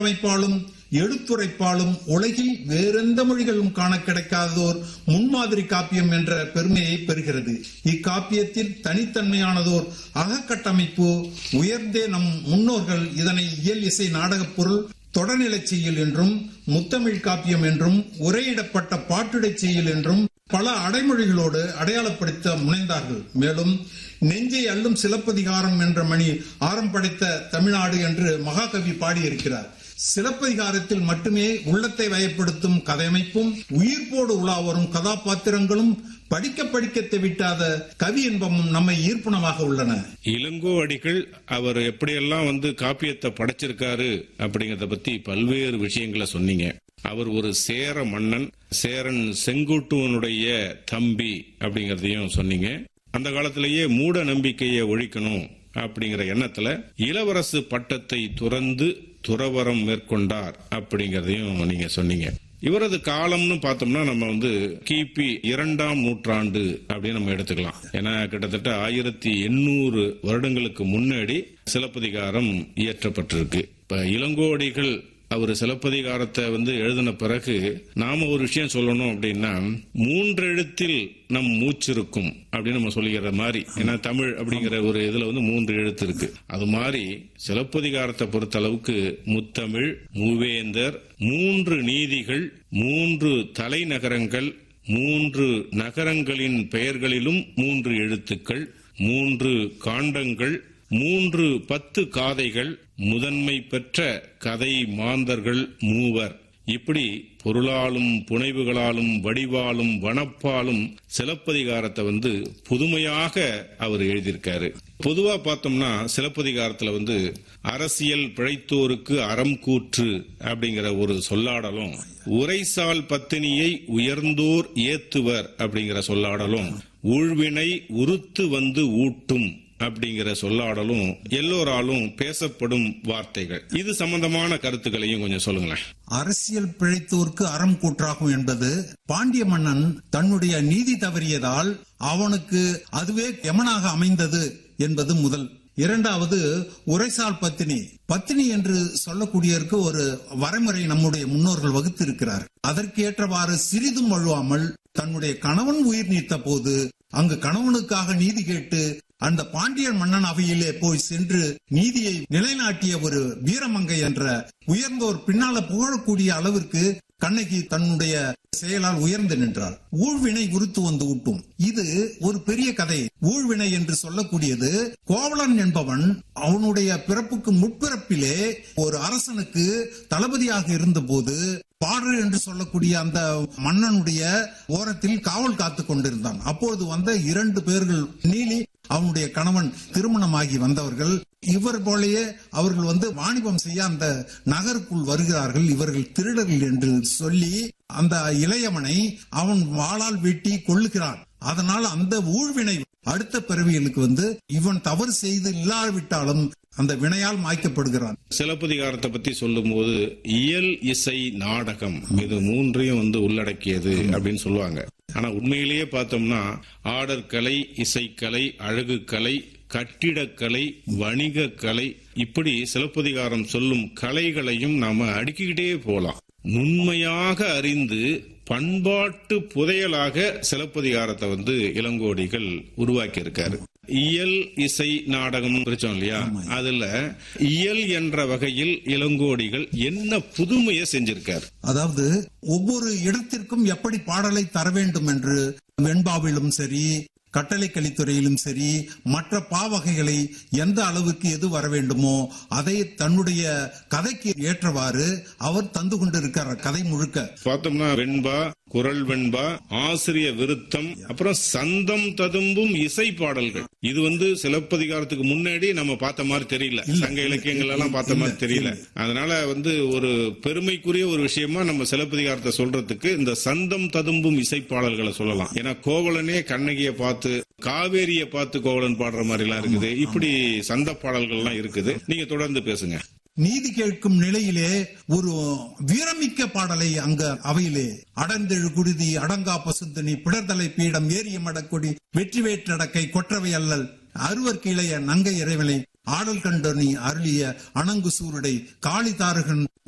அமைப்பாலும் எடுத்துரைப்பாலும் உலகில் வேறெந்த மொழிகளும் காண கிடைக்காததோர் முன்மாதிரி காப்பியம் என்ற பெருமையை பெறுகிறது இக்காப்பியத்தில் தனித்தன்மையானதோர் அகக்கட்டமைப்பு உயர்ந்தே நம் முன்னோர்கள் இதனை இயல் இசை நாடகப் பொருள் தொடர்நிலைச் செய்யுள் என்றும் முத்தமிழ் காப்பியம் என்றும் உரையிடப்பட்ட பாட்டுடைச் செய்யுள் என்றும் பல அடைமொழிகளோடு அடையாளப்படுத்த முனைந்தார்கள் மேலும் நெஞ்சை அள்ளும் சிலப்பதிகாரம் என்ற மணி ஆரம் படைத்த தமிழ்நாடு என்று மகாகவி பாடியிருக்கிறார் சிலப்பதிகாரத்தில் மட்டுமே உள்ளத்தை வயப்படுத்தும் கதையமைப்பும் உயிர்ப்போடு உலா வரும் கதாபாத்திரங்களும் படிக்க படிக்க தெவிட்டாத கவி இன்பமும் நம்மை ஈர்ப்புணமாக உள்ளன இளங்கோ அடிகள் அவர் எப்படியெல்லாம் வந்து காப்பியத்தை படைச்சிருக்காரு அப்படிங்கறத பத்தி பல்வேறு விஷயங்களை சொன்னீங்க அவர் ஒரு சேர மன்னன் சேரன் செங்குட்டுவனுடைய தம்பி அப்படிங்கறதையும் சொன்னீங்க அந்த காலத்திலேயே மூட நம்பிக்கையை ஒழிக்கணும் அப்படிங்கிற எண்ணத்துல இளவரசு பட்டத்தை துறந்து துறவரம் மேற்கொண்டார் அப்படிங்கறதையும் நீங்க சொன்னீங்க இவரது காலம்னு பார்த்தோம்னா நம்ம வந்து கிபி இரண்டாம் நூற்றாண்டு அப்படின்னு நம்ம எடுத்துக்கலாம் ஏன்னா கிட்டத்தட்ட ஆயிரத்தி எண்ணூறு வருடங்களுக்கு முன்னாடி சிலப்பதிகாரம் இயற்றப்பட்டிருக்கு இப்ப இளங்கோடிகள் அவர் சிலப்பதிகாரத்தை வந்து எழுதின பிறகு நாம ஒரு விஷயம் சொல்லணும் அப்படின்னா மூன்றெழுத்தில் நம் மூச்சிருக்கும் அப்படின்னு நம்ம சொல்லிக்கிற மாதிரி ஏன்னா தமிழ் அப்படிங்கிற ஒரு இதுல வந்து மூன்று எழுத்து இருக்கு அது மாதிரி சிலப்பதிகாரத்தை பொறுத்த அளவுக்கு முத்தமிழ் மூவேந்தர் மூன்று நீதிகள் மூன்று தலைநகரங்கள் மூன்று நகரங்களின் பெயர்களிலும் மூன்று எழுத்துக்கள் மூன்று காண்டங்கள் மூன்று பத்து காதைகள் முதன்மை பெற்ற கதை மாந்தர்கள் மூவர் இப்படி பொருளாலும் புனைவுகளாலும் வடிவாலும் வனப்பாலும் சிலப்பதிகாரத்தை வந்து புதுமையாக அவர் எழுதியிருக்காரு பொதுவா பார்த்தோம்னா சிலப்பதிகாரத்துல வந்து அரசியல் பிழைத்தோருக்கு அறம் கூற்று அப்படிங்கிற ஒரு சொல்லாடலும் உரைசால் பத்தினியை உயர்ந்தோர் ஏத்துவர் அப்படிங்கிற சொல்லாடலும் ஊழ்வினை உருத்து வந்து ஊட்டும் அப்படிங்கிற சொல்லாடலும் எல்லோராலும் பேசப்படும் வார்த்தைகள் இது சம்பந்தமான கருத்துக்களையும் கொஞ்சம் சொல்லுங்களேன் அரசியல் பிழைத்தோர்க்கு அறம் கூற்றாகும் என்பது பாண்டிய மன்னன் தன்னுடைய நீதி தவறியதால் அவனுக்கு அதுவே யமனாக அமைந்தது என்பது முதல் இரண்டாவது உரைசால் பத்தினி பத்தினி என்று சொல்லக்கூடியதற்கு ஒரு வரைமுறை நம்முடைய முன்னோர்கள் வகுத்திருக்கிறார் அதற்கு ஏற்றவாறு சிறிதும் வழுவாமல் தன்னுடைய கணவன் உயிர் நீத்த போது அங்கு கணவனுக்காக நீதி கேட்டு அந்த பாண்டியன் மன்னன் அவையிலே போய் சென்று நீதியை நிலைநாட்டிய ஒரு வீரமங்கை என்ற உயர்ந்தோர் பின்னால புகழக்கூடிய அளவிற்கு கண்ணகி தன்னுடைய செயலால் உயர்ந்து நின்றார் ஊழ்வினை உருத்து வந்து ஊட்டும் இது ஒரு பெரிய கதை ஊழ்வினை என்று சொல்லக்கூடியது கோவலன் என்பவன் அவனுடைய பிறப்புக்கு முற்பிறப்பிலே ஒரு அரசனுக்கு தளபதியாக இருந்தபோது பாடு என்று சொல்லக்கூடிய அந்த மன்னனுடைய ஓரத்தில் காவல் காத்து கொண்டிருந்தான் அப்பொழுது வந்த இரண்டு பேர்கள் நீலி அவனுடைய கணவன் திருமணமாகி வந்தவர்கள் இவர் போலயே அவர்கள் வந்து வாணிபம் செய்ய அந்த நகருக்குள் வருகிறார்கள் இவர்கள் திருடர்கள் என்று சொல்லி அந்த இளையவனை அவன் வாளால் வெட்டி கொள்ளுகிறான் அதனால் அந்த ஊழ்வினை அடுத்த பிறவிகளுக்கு வந்து இவன் தவறு செய்து இல்லாவிட்டாலும் அந்த வினையால் மாய்க்கப்படுகிறான் சிலப்பதிகாரத்தை பத்தி சொல்லும்போது இயல் இசை நாடகம் இது மூன்றையும் வந்து உள்ளடக்கியது அப்படின்னு சொல்லுவாங்க ஆனா உண்மையிலேயே பார்த்தோம்னா ஆடற்கலை இசைக்கலை அழகுக்கலை கட்டிடக்கலை வணிகக்கலை இப்படி சிலப்பதிகாரம் சொல்லும் கலைகளையும் நாம அடுக்கிக்கிட்டே போலாம் நுண்மையாக அறிந்து பண்பாட்டு புதையலாக சிலப்பதிகாரத்தை வந்து இளங்கோடிகள் உருவாக்கி இருக்காரு இயல் இசை நாடகம் பிரிச்சோம் இல்லையா அதுல இயல் என்ற வகையில் இளங்கோடிகள் என்ன புதுமையை செஞ்சிருக்காரு அதாவது ஒவ்வொரு இடத்திற்கும் எப்படி பாடலை தர வேண்டும் என்று வெண்பாவிலும் சரி கட்டளை கலித்துறையிலும் சரி மற்ற பாவகைகளை எந்த அளவுக்கு எது வர வேண்டுமோ அதை தன்னுடைய கதைக்கு ஏற்றவாறு அவர் தந்து கொண்டிருக்கிறார் கதை முழுக்க பார்த்தோம்னா வெண்பா குரல் வெண்பா ஆசிரிய விருத்தம் அப்புறம் சந்தம் ததும்பும் இசை பாடல்கள் இது வந்து சிலப்பதிகாரத்துக்கு முன்னாடி நம்ம பார்த்த மாதிரி தெரியல சங்க இலக்கியங்கள் எல்லாம் பார்த்த மாதிரி தெரியல அதனால வந்து ஒரு பெருமைக்குரிய ஒரு விஷயமா நம்ம சிலப்பதிகாரத்தை சொல்றதுக்கு இந்த சந்தம் ததும்பும் இசை பாடல்களை சொல்லலாம் ஏன்னா கோவலனே கண்ணகியை பார்த்து காவேரியை பார்த்து கோவலன் பாடுற மாதிரி எல்லாம் இருக்குது இப்படி சந்த பாடல்கள் எல்லாம் இருக்குது நீங்க தொடர்ந்து பேசுங்க நீதி கேட்கும் நிலையிலே ஒரு வீரமிக்க பாடலை அங்க அவையிலே அடர்ந்தெழு குருதி அடங்கா பசுந்தனி பிடர்தலை பீடம் ஏறிய மடக்கொடி வெற்றி வேற்றடக்கை கொற்றவை அல்லல் அருவர் கிளைய நங்கை இறைவனை ஆடல் கண்டனி அருளிய அணங்கு சூருடை காளி தாரகன்